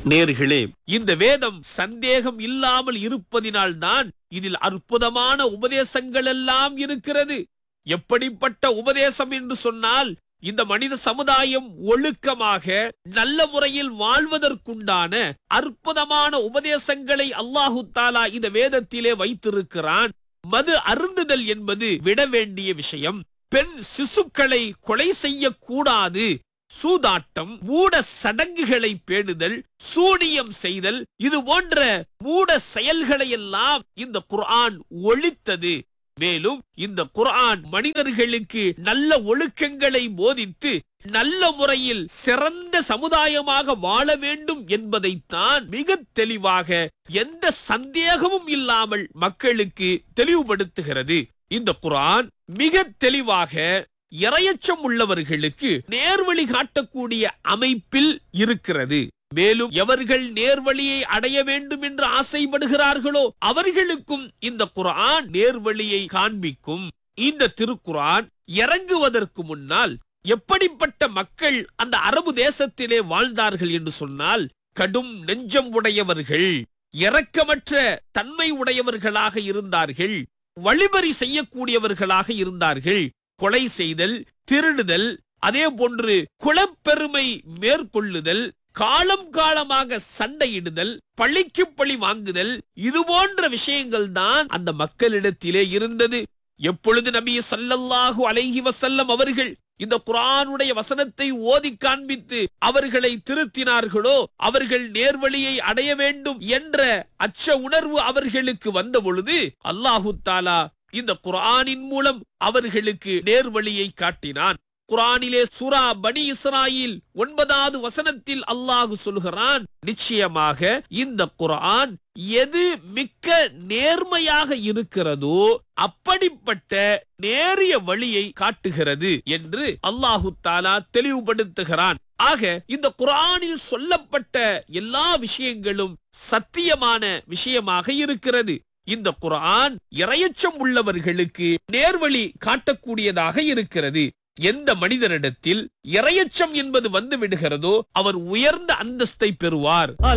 நேர்களே இந்த வேதம் சந்தேகம் இல்லாமல் இருப்பதினால்தான் இதில் அற்புதமான உபதேசங்கள் எல்லாம் இருக்கிறது எப்படிப்பட்ட உபதேசம் என்று சொன்னால் இந்த மனித சமுதாயம் ஒழுக்கமாக நல்ல முறையில் வாழ்வதற்குண்டான அற்புதமான உபதேசங்களை அல்லாஹு தாலா இந்த வேதத்திலே வைத்திருக்கிறான் மது அருந்துதல் என்பது விட வேண்டிய விஷயம் பெண் சிசுக்களை கொலை செய்யக்கூடாது சூதாட்டம் மூட சடங்குகளை பேணுதல் சூனியம் செய்தல் இது போன்ற மூட செயல்களை எல்லாம் இந்த குர்ஆன் ஒழித்தது மேலும் இந்த குர்ஆன் மனிதர்களுக்கு நல்ல ஒழுக்கங்களை போதித்து நல்ல முறையில் சிறந்த சமுதாயமாக வாழ வேண்டும் என்பதைத்தான் மிக தெளிவாக எந்த சந்தேகமும் இல்லாமல் மக்களுக்கு தெளிவுபடுத்துகிறது இந்த குர்ஆன் மிக தெளிவாக இரையச்சம் உள்ளவர்களுக்கு நேர்வழி காட்டக்கூடிய அமைப்பில் இருக்கிறது மேலும் எவர்கள் நேர்வழியை அடைய வேண்டும் என்று ஆசைப்படுகிறார்களோ அவர்களுக்கும் இந்த குர்ஆன் நேர்வழியை காண்பிக்கும் இந்த திருக்குர்ஆன் இறங்குவதற்கு முன்னால் எப்படிப்பட்ட மக்கள் அந்த அரபு தேசத்திலே வாழ்ந்தார்கள் என்று சொன்னால் கடும் நெஞ்சம் உடையவர்கள் இரக்கமற்ற தன்மை உடையவர்களாக இருந்தார்கள் வழிபறி செய்யக்கூடியவர்களாக இருந்தார்கள் கொலை செய்தல் திருடுதல் அதே போன்று குலப்பெருமை மேற்கொள்ளுதல் காலம் காலமாக சண்டையிடுதல் பழிக்கு பழி வாங்குதல் இது போன்ற விஷயங்கள் தான் அந்த மக்களிடத்திலே இருந்தது எப்பொழுது நபி ஸல்லல்லாஹு அலைஹி வஸல்லம் அவர்கள் இந்த குர்ஆனுடைய வசனத்தை ஓதி காண்பித்து அவர்களை திருத்தினார்களோ அவர்கள் நேர்வழியை அடைய வேண்டும் என்ற அச்ச உணர்வு அவர்களுக்கு வந்த பொழுது அல்லாஹு தாலா இந்த குர்ஆனின் மூலம் அவர்களுக்கு நேர்வழியை காட்டினான் குர்ஆனிலே சூரா பனி இஸ்ராயில் ஒன்பதாவது வசனத்தில் அல்லாஹு சொல்கிறான் நிச்சயமாக இந்த குர்ஆன் எது மிக்க நேர்மையாக இருக்கிறதோ அப்படிப்பட்ட நேரிய வழியை காட்டுகிறது என்று அல்லாஹு தாலா தெளிவுபடுத்துகிறான் ஆக இந்த குர்ஆனில் சொல்லப்பட்ட எல்லா விஷயங்களும் சத்தியமான விஷயமாக இருக்கிறது இந்த குர்ஆன் இரையச்சம் உள்ளவர்களுக்கு நேர்வழி காட்டக்கூடியதாக இருக்கிறது எந்த மனிதனிடத்தில் இரையச்சம் என்பது வந்து விடுகிறதோ அவர் உயர்ந்த அந்தஸ்தை பெறுவார்